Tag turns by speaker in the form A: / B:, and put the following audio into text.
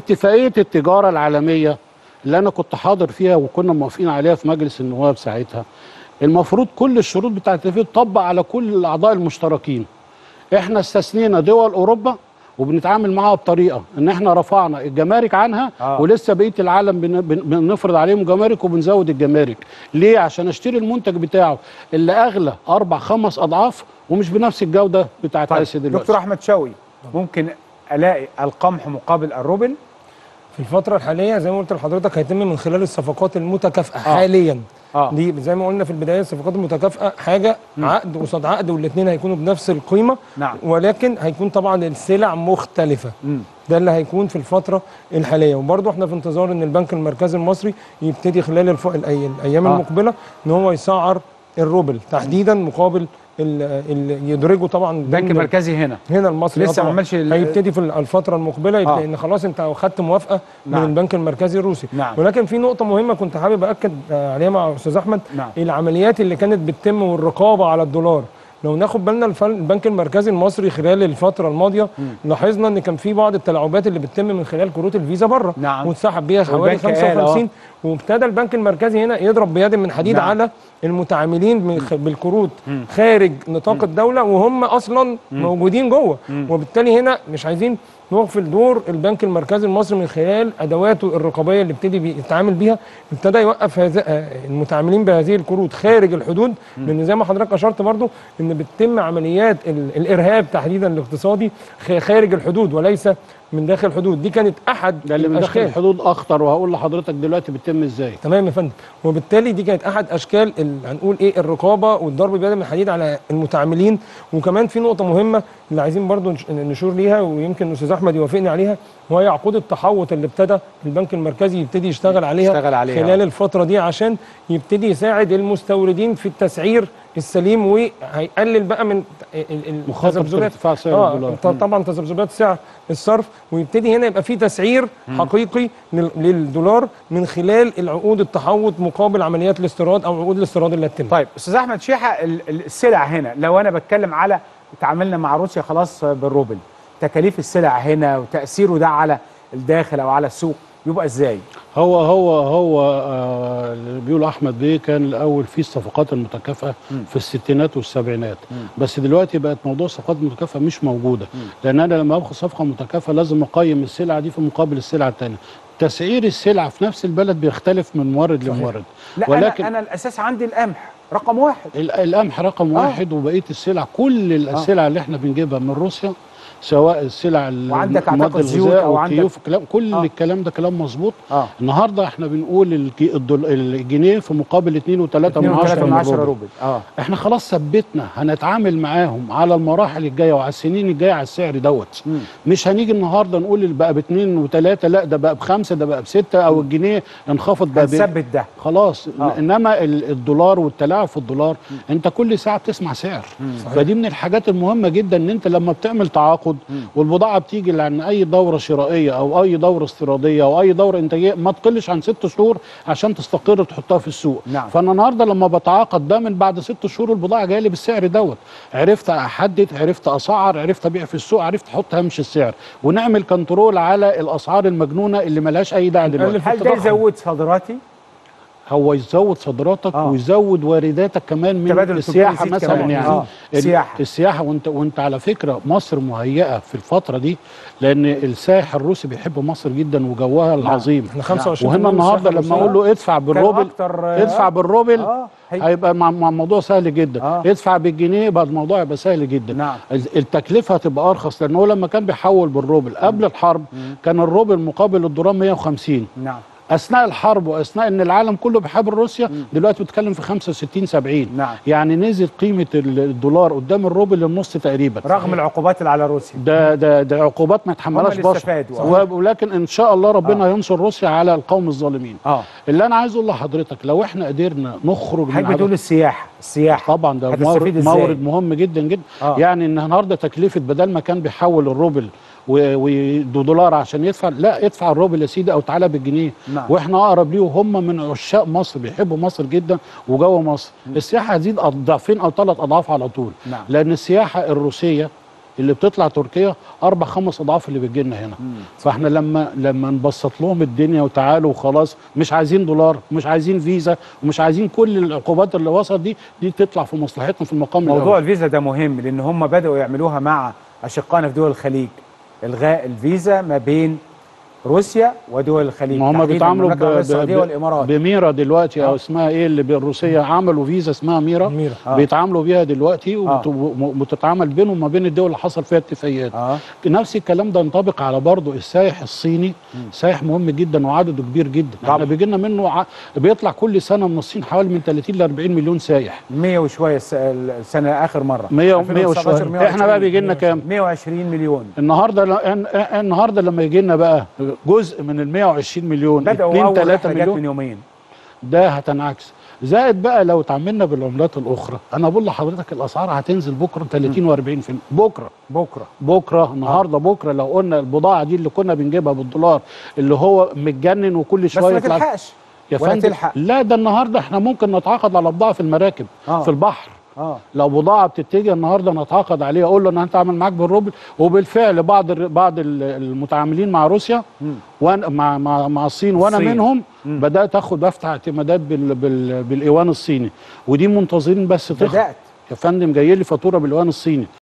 A: اتفاقيه التجاره العالميه اللي انا كنت حاضر فيها وكنا موافقين عليها في مجلس النواب ساعتها المفروض كل الشروط بتاعت الاتفاقيه تطبق على كل الاعضاء المشتركين احنا استثنينا دول اوروبا وبنتعامل معاها بطريقه ان احنا رفعنا الجمارك عنها
B: آه.
A: آه. ولسه بقيه العالم بن- بن- بنفرض عليهم جمارك وبنزود الجمارك ليه عشان اشتري المنتج بتاعه اللي اغلى اربع خمس اضعاف ومش بنفس الجوده بتاعت
B: طيب
A: اسيا دلوقتي
B: دكتور احمد شوقي ممكن الاقي القمح مقابل الروبل
C: في الفترة الحالية زي ما قلت لحضرتك هيتم من خلال الصفقات المتكافئة
B: آه.
C: حاليا
B: آه.
C: دي زي ما قلنا في البداية الصفقات المتكافئة حاجة عقد قصاد عقد والاثنين هيكونوا بنفس القيمة
B: نعم.
C: ولكن هيكون طبعا السلع مختلفة
B: مم.
C: ده اللي هيكون في الفترة الحالية وبرضه احنا في انتظار ان البنك المركزي المصري يبتدي خلال الف... الأي- الايام
B: آه.
C: آه. المقبلة ان هو يسعر الروبل تحديدا مقابل اللي يدرجه طبعا
B: البنك
C: ضمن
B: المركزي هنا
C: هنا المصري
B: لسه
C: آه طبعاً.
B: ما عملش ال-
C: هيبتدي في الفتره المقبله
B: آه.
C: لان خلاص انت خدت موافقه
B: نعم.
C: من البنك المركزي الروسي
B: نعم.
C: ولكن في نقطه مهمه كنت حابب اكد آه، عليها مع استاذ احمد
B: نعم.
C: العمليات اللي كانت بتتم والرقابه على الدولار لو ناخد بالنا الف- البنك المركزي المصري خلال الفتره الماضيه لاحظنا ان كان في بعض التلاعبات اللي بتتم من خلال كروت الفيزا بره
B: نعم.
C: واتسحب بيها حوالي
B: والبنك قال،
C: 55 وابتدى البنك المركزي هنا يضرب بيد من حديد
B: نعم.
C: على المتعاملين من خ- بالكروت خارج نطاق الدوله وهم اصلا موجودين جوه وبالتالي هنا مش عايزين نغفل دور البنك المركزي المصري من خلال ادواته الرقابيه اللي ابتدي بيتعامل بيها ابتدى يوقف هذا آه، المتعاملين بهذه الكروت خارج الحدود لان زي ما حضرتك اشرت برضو ان بتتم عمليات ال- الارهاب تحديدا الاقتصادي خ- خارج الحدود وليس من داخل الحدود دي كانت احد
A: ده اللي من داخل
C: الاشكال
A: الحدود اخطر وهقول لحضرتك دلوقتي بيتم ازاي
C: تمام يا فندم وبالتالي دي كانت احد اشكال ال- هنقول ايه الرقابه والضرب بيد من الحديد على المتعاملين وكمان في نقطه مهمه اللي عايزين برضو نش- نشور ليها ويمكن الاستاذ احمد يوافقني عليها وهي عقود التحوط اللي ابتدى البنك المركزي يبتدي يشتغل عليها
B: يشتغل عليها.
C: خلال الفتره دي عشان يبتدي يساعد المستوردين في التسعير السليم وهيقلل بقى من ال- ال-
A: مخاطرة
C: التذبذبات.
A: ارتفاع سعر
C: آه
A: الدولار.
C: ط- طبعا تذبذبات سعر الصرف ويبتدي هنا يبقى في تسعير حقيقي لل- للدولار من خلال العقود التحوط مقابل عمليات الاستيراد او عقود الاستيراد اللي هتتم
B: طيب استاذ احمد شيحه ال- ال- السلع هنا لو انا بتكلم على تعاملنا مع روسيا خلاص بالروبل تكاليف السلع هنا وتاثيره ده على الداخل او على السوق يبقى ازاي
A: هو هو هو آه اللي بيقول احمد بيه كان الاول في الصفقات المتكافئه في الستينات والسبعينات بس دلوقتي بقت موضوع الصفقات المتكافئه مش موجوده لان انا لما باخد صفقه متكافئه لازم اقيم السلعه دي في مقابل السلعه الثانيه تسعير السلعه في نفس البلد بيختلف من مورد لمورد
B: لا ولكن انا انا الاساس عندي القمح رقم واحد
A: ال- القمح رقم
B: آه.
A: واحد وبقيه السلع كل السلع اللي احنا بنجيبها من روسيا سواء السلع ال-
B: وعندك
A: مواد
B: أعتقد زيوت
A: الغذاء
B: أو عندك-
A: والكيوف كلام كل
B: آه.
A: الكلام ده كلام مظبوط
B: اه
A: النهارده احنا بنقول الجي- الدول- الجنيه في مقابل 2 و3 من
B: 2
A: 10
B: من
A: من
B: 10
A: الروبل.
B: روبل اه
A: احنا خلاص ثبتنا هنتعامل معاهم على المراحل الجايه وعلى السنين الجايه على السعر دوت
B: مم.
A: مش هنيجي النهارده نقول اللي بقى باثنين وثلاثه لا ده بقى بخمسه ده بقى بسته او الجنيه انخفض بقى ب-
B: هنثبت ده
A: خلاص
B: آه.
A: انما ال- الدولار والتلاعب في الدولار انت كل ساعه بتسمع سعر فدي من الحاجات المهمه جدا ان انت لما بتعمل تعاقد والبضاعه بتيجي عن اي دوره شرائيه او اي دوره استيراديه او اي دوره انتاجيه ما تقلش عن ست شهور عشان تستقر تحطها في السوق
B: نعم.
A: فانا النهارده لما بتعاقد ده من بعد ست شهور البضاعه جايه لي بالسعر دوت عرفت احدد عرفت اسعر عرفت ابيع في السوق عرفت احط هامش السعر ونعمل كنترول على الاسعار المجنونه اللي ملهاش اي داعي دلوقتي
C: في
B: هل ده
C: التضخم.
B: يزود صادراتي
A: هو يزود صادراتك
B: آه.
A: آه. ويزود وارداتك كمان من
B: تبادل
A: السياحه
B: التجاري يزيد
A: مثلا
B: كمان.
A: يعني
B: آه.
A: ال-
B: سياحة.
A: السياحه وانت وانت على فكره مصر مهيئه في الفتره دي لان السائح الروسي بيحب مصر جدا وجوها العظيم
C: احنا 25
A: وهنا النهارده لما اقول له ادفع بالروبل
B: أكتر، آه،
A: ادفع بالروبل
B: آه، هي-
A: هيبقى مع مع الموضوع سهل جدا
B: آه.
A: ادفع بالجنيه يبقى الموضوع يبقى سهل جدا
B: نعم.
A: ال- التكلفه هتبقى ارخص لان هو لما كان بيحول بالروبل قبل الحرب كان الروبل مقابل الدولار 150
B: نعم
A: اثناء الحرب واثناء ان العالم كله بيحارب روسيا دلوقتي بتتكلم في 65 70
B: نعم.
A: يعني نزل قيمه ال- الدولار قدام الروبل للنص تقريبا
B: رغم العقوبات اللي على روسيا
A: ده ده ده عقوبات ما يتحملهاش
B: هم اللي
A: بشر
B: استفادوا.
A: و- ولكن ان شاء الله ربنا ينصر روسيا على القوم الظالمين
B: اه
A: اللي انا عايز اقول لحضرتك لو احنا قدرنا نخرج
B: حضرتك
A: عدد-
B: بتقول السياحه السياحه
A: طبعا ده
B: هتستفيد
A: مورد,
B: إزاي؟
A: مورد مهم جدا جدا
B: آه.
A: آه. يعني ان النهارده تكلفه بدل ما كان بيحول الروبل ودولار عشان يدفع لا ادفع الروبل يا سيدي او تعالى بالجنيه
B: نعم.
A: واحنا اقرب ليه وهم من عشاق مصر بيحبوا مصر جدا وجوه مصر السياحه هتزيد ضعفين او ثلاث اضعاف على طول
B: نعم.
A: لان السياحه الروسيه اللي بتطلع تركيا اربع خمس اضعاف اللي بتجي لنا هنا فاحنا لما لما نبسط لهم الدنيا وتعالوا وخلاص مش عايزين دولار مش عايزين فيزا ومش عايزين كل العقوبات اللي وصلت دي دي تطلع في مصلحتنا في المقام
B: موضوع
A: الأول.
B: الفيزا ده مهم لان هم بداوا يعملوها مع اشقائنا في دول الخليج الغاء الفيزا ما بين روسيا ودول الخليج
A: ما هم
B: تحديداً
A: بيتعاملوا
B: المملكة العربية السعوديه والامارات
A: بميرا دلوقتي او
B: آه.
A: اسمها ايه اللي بالروسيه عملوا فيزا اسمها ميرا
C: ميرا.
B: آه.
A: بيتعاملوا بيها دلوقتي
B: آه.
A: وبت- وبتتعامل بينهم وما بين الدول اللي حصل فيها اتفاقيات
B: اه
A: نفس الكلام ده ينطبق على برضه السائح الصيني سائح مهم جدا وعدده كبير جدا
B: طبعا.
A: احنا بيجي لنا منه ع... بيطلع كل سنه من الصين حوالي من 30 ل 40 مليون سايح
B: 100 وشويه الس- السنه اخر مره
A: 100 و 100
B: 2019
A: وشويه
B: 120
A: احنا بقى بيجي لنا كام
B: 120 مليون
A: النهارده ل- الن- النهارده لما يجي لنا بقى جزء من ال 120 مليون
B: بداوا
A: 2
B: اول
A: 3
B: رحله جت
A: مليون
B: من يومين
A: ده هتنعكس زائد بقى لو تعاملنا بالعملات الاخرى انا بقول لحضرتك الاسعار هتنزل بكره 30 و40 بكره
B: بكره
A: بكره النهارده بكره لو قلنا البضاعه دي اللي كنا بنجيبها بالدولار اللي هو متجنن وكل
B: بس
A: شويه
B: ما
A: يطلع
B: تلحقش
A: يا
B: ولا
A: فندم
B: تلحق
A: لا ده النهارده احنا ممكن نتعاقد على بضاعه في المراكب
B: آه.
A: في البحر
B: اه
A: لو بضاعه بتتجه النهارده نتعاقد عليها اقول له انا هتعامل معاك بالروبل وبالفعل بعض الر- بعض ال- المتعاملين مع روسيا وانا مع مع, مع الصين وانا
B: الصين.
A: منهم بدات اخد افتح اعتمادات بال بال بالايوان الصيني ودي منتظرين بس تخ
B: بدات
A: يا فندم جاي لي فاتوره بالايوان الصيني